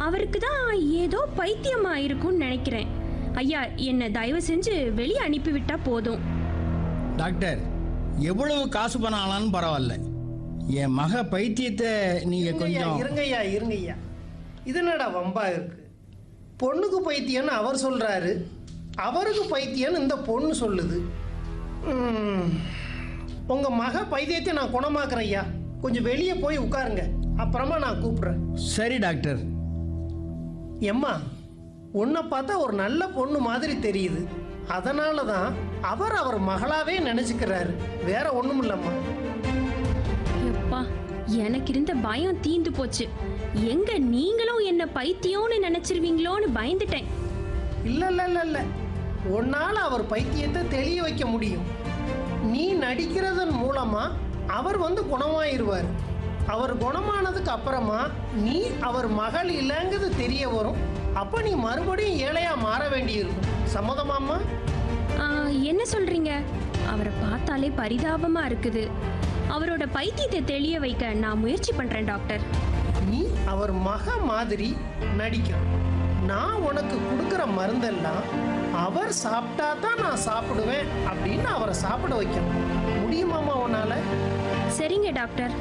அவருக்கு தான் ஏதோ பைத்தியமா இருக்கும்னு நினைக்கிறேன் ஐயா என்னை தயவு செஞ்சு வெளியே அனுப்பிவிட்டா போதும் டாக்டர் எவ்வளவு காசு பணம் ஆனாலும் பரவாயில்ல என் மக பைத்தியத்தை நீங்க இருங்கய்யா, கொஞ்சம் இருங்கய்யா இருங்கய்யா இது என்னடா வம்பா இருக்கு பொண்ணுக்கு பைத்தியம்னு அவர் சொல்றாரு அவருக்கு பைத்தியம்னு இந்த பொண்ணு சொல்லுது ம், உங்க மக பைத்தியத்தை நான் குணமாக்குறேன் ஐயா கொஞ்சம் வெளியே போய் உட்காருங்க அப்புறமா நான் கூப்பிடுறேன் சரி டாக்டர் எம்மா உன்னை பார்த்தா ஒரு நல்ல பொண்ணு மாதிரி தெரியுது அதனால தான் அவர் அவர் மகளாவே நினைச்சுக்கிறாரு வேற ஒண்ணும் இல்லம்மா எப்பா எனக்கு இருந்த பயம் தீந்து போச்சு எங்க நீங்களும் என்ன பைத்தியம்னு நினைச்சிருவீங்களோன்னு பயந்துட்டேன் இல்ல இல்ல இல்ல இல்ல உன்னால அவர் பைத்தியத்தை தெளிய வைக்க முடியும் நீ நடிக்கிறதன் மூலமா அவர் வந்து குணமாயிருவார் அவர் குணமானதுக்கு அப்புறமா நீ அவர் மகள் இல்லைங்கிறது தெரிய வரும் அப்ப நீ மறுபடியும் ஏழையா மாற வேண்டியிருக்கும் சம்மதமாம்மா ஆ, என்ன சொல்றீங்க அவரை பார்த்தாலே பரிதாபமா இருக்குது அவரோட பைத்தியத்தை தெளிய வைக்க நான் முயற்சி பண்றேன் டாக்டர் நீ அவர் மக மாதிரி நடிக்கணும் நான் உனக்கு கொடுக்குற மருந்தெல்லாம் அவர் சாப்பிட்டா தான் நான் சாப்பிடுவேன் அப்படின்னு அவரை சாப்பிட வைக்கணும் முடியுமாம்மா உன்னால சரிங்க டாக்டர்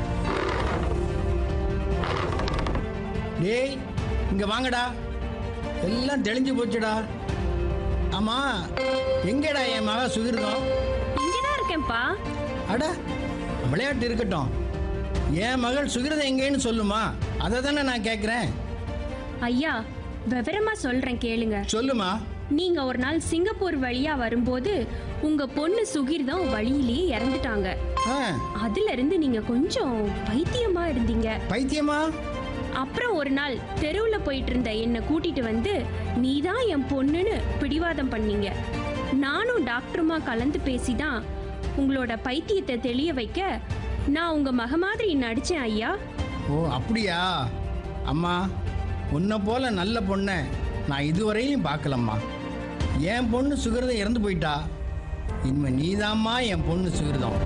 டேய் இங்க வாங்கடா எல்லாம் தெளிஞ்சு போச்சுடா ஆமா எங்கடா என் மக சுகிருதம் இங்கதான் இருக்கேன்ப்பா அட விளையாட்டு இருக்கட்டும் என் மகள் சுகிருதம் எங்கேன்னு சொல்லுமா அதை தானே நான் கேட்குறேன் ஐயா விவரமா சொல்றேன் கேளுங்க சொல்லுமா நீங்க ஒரு நாள் சிங்கப்பூர் வழியா வரும்போது உங்க பொண்ணு சுகிர்தம் வழியிலேயே இறந்துட்டாங்க ஆ அதுல இருந்து நீங்க கொஞ்சம் பைத்தியமா இருந்தீங்க பைத்தியமா அப்புறம் ஒரு நாள் தெருவுல போயிட்டு இருந்த என்னை கூட்டிட்டு வந்து நீதான் என் பொண்ணுன்னு பிடிவாதம் பண்ணீங்க நானும் டாக்டருமா கலந்து பேசிதான் உங்களோட பைத்தியத்தை தெளிய வைக்க நான் உங்க மக மாதிரி நடிச்சேன் ஐயா ஓ அப்படியா அம்மா உன்னை போல நல்ல பொண்ணை நான் இதுவரையிலும் பார்க்கலம்மா என் பொண்ணு சுகிருதம் இறந்து போயிட்டா இனிமே நீதாம்மா என் பொண்ணு சுகிருதம்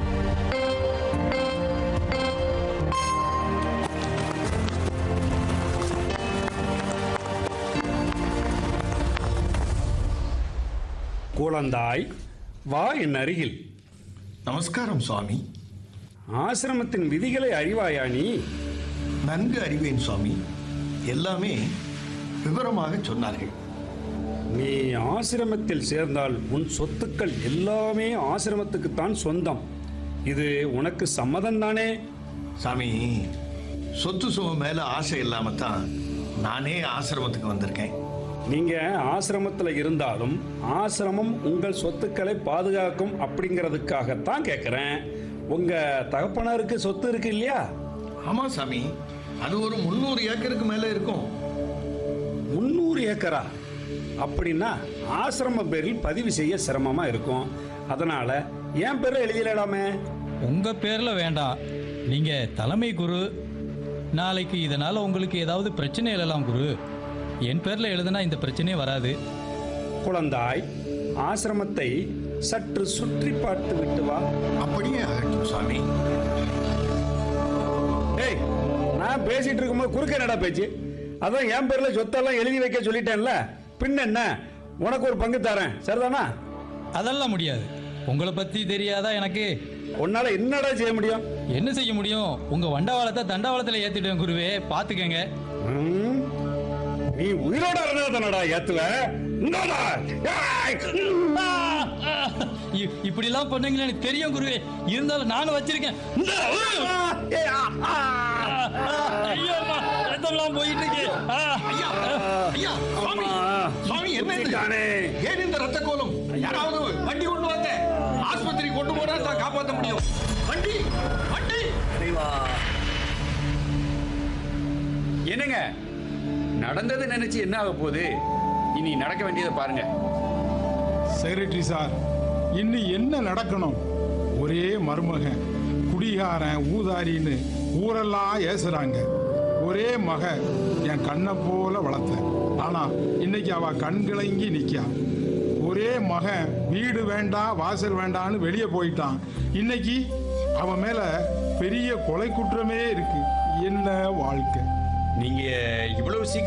குழந்தாய் வா என் அருகில் நமஸ்காரம் சுவாமி ஆசிரமத்தின் விதிகளை அறிவாயா நீ நன்கு அறிவேன் சுவாமி எல்லாமே விவரமாக சொன்னார்கள் நீ ஆசிரமத்தில் சேர்ந்தால் உன் சொத்துக்கள் எல்லாமே ஆசிரமத்துக்குத்தான் சொந்தம் இது உனக்கு சம்மதம் தானே சாமி சொத்து சுகம் மேல ஆசை இல்லாம தான் நானே ஆசிரமத்துக்கு வந்திருக்கேன் நீங்க ஆசிரமத்தில் இருந்தாலும் ஆசிரமம் உங்கள் சொத்துக்களை பாதுகாக்கும் அப்படிங்கிறதுக்காகத்தான் கேட்குறேன் உங்க தகப்பனாருக்கு சொத்து இருக்கு இல்லையா ஆமா சாமி அது ஒரு முந்நூறு ஏக்கருக்கு மேல இருக்கும் முந்நூறு ஏக்கரா அப்படின்னா ஆசிரம பேரில் பதிவு செய்ய சிரமமா இருக்கும் அதனால என் பேர்ல எழுதிடலாமே உங்க பேர்ல வேண்டாம் நீங்க தலைமை குரு நாளைக்கு இதனால உங்களுக்கு ஏதாவது பிரச்சனை எழலாம் குரு என் பேர்ல எழுதுனா இந்த பிரச்சனையே வராது குழந்தாய் ஆசிரமத்தை சற்று சுற்றி பார்த்து விட்டு வா அப்படியே ஆகட்டும் சாமி ஏய் நான் பேசிட்டு இருக்கும்போது குறுக்க என்னடா பேச்சு அதான் என் பேர்ல சொத்தெல்லாம் எழுதி வைக்க சொல்லிட்டேன்ல பின்ன என்ன உனக்கு ஒரு பங்கு தரேன் சரிதானா அதெல்லாம் முடியாது உங்களை பத்தி தெரியாதா எனக்கு உன்னால என்னடா செய்ய முடியும் என்ன செய்ய முடியும் உங்க வண்டவாளத்தை தண்டவாளத்துல ஏத்திட்டேன் குருவே பாத்துக்கங்க ம்? நீ உயிரோட இருந்தா தானடா ஏத்துவ இந்தாடா. ஏய்! ஆ, ஆ, இ- இப்படிலாம் பண்ணுவீங்கன்னு எனக்கு தெரியும் குருவே இருந்தாலும் நானும் வச்சிருக்கேன் இந்த, ஆ, ஏய், ஆ, ஆ. ஐயோ அம்மா, ரத்தம்லாம் போயிட்டு இருக்கு ஆ. ஐயா ஐயா சுவாமி சுவாமி என்ன இது குத்திட்டானே. ஏன் இந்த ரத்த கோலம் யாராவது வண்டி கொண்டு வாங்க ஆஸ்பத்திரி கொண்டு போனா தான் காப்பாற்ற முடியும் வண்டி வண்டி என்னங்க நடந்ததை நினைச்சு என்ன ஆக போகுது இனி நடக்க வேண்டியதை பாருங்க செக்ரட்டரி சார் இன்னும் என்ன நடக்கணும் ஒரே மருமகன் குடிகாரன் ஊதாரின்னு ஊரெல்லாம் ஏசுறாங்க ஒரே மக என் கண்ணை போல வளர்த்தேன் ஆனா இன்னைக்கு அவ கண்கிளங்கி நிக்கா ஒரே மகன் வீடு வேண்டாம் வாசல் வேண்டான்னு வெளியே போயிட்டான் இன்னைக்கு அவன் மேல பெரிய கொலை குற்றமே இருக்கு என்ன வாழ்க்கை நீங்க இவ்வளவு சீக்கிரம்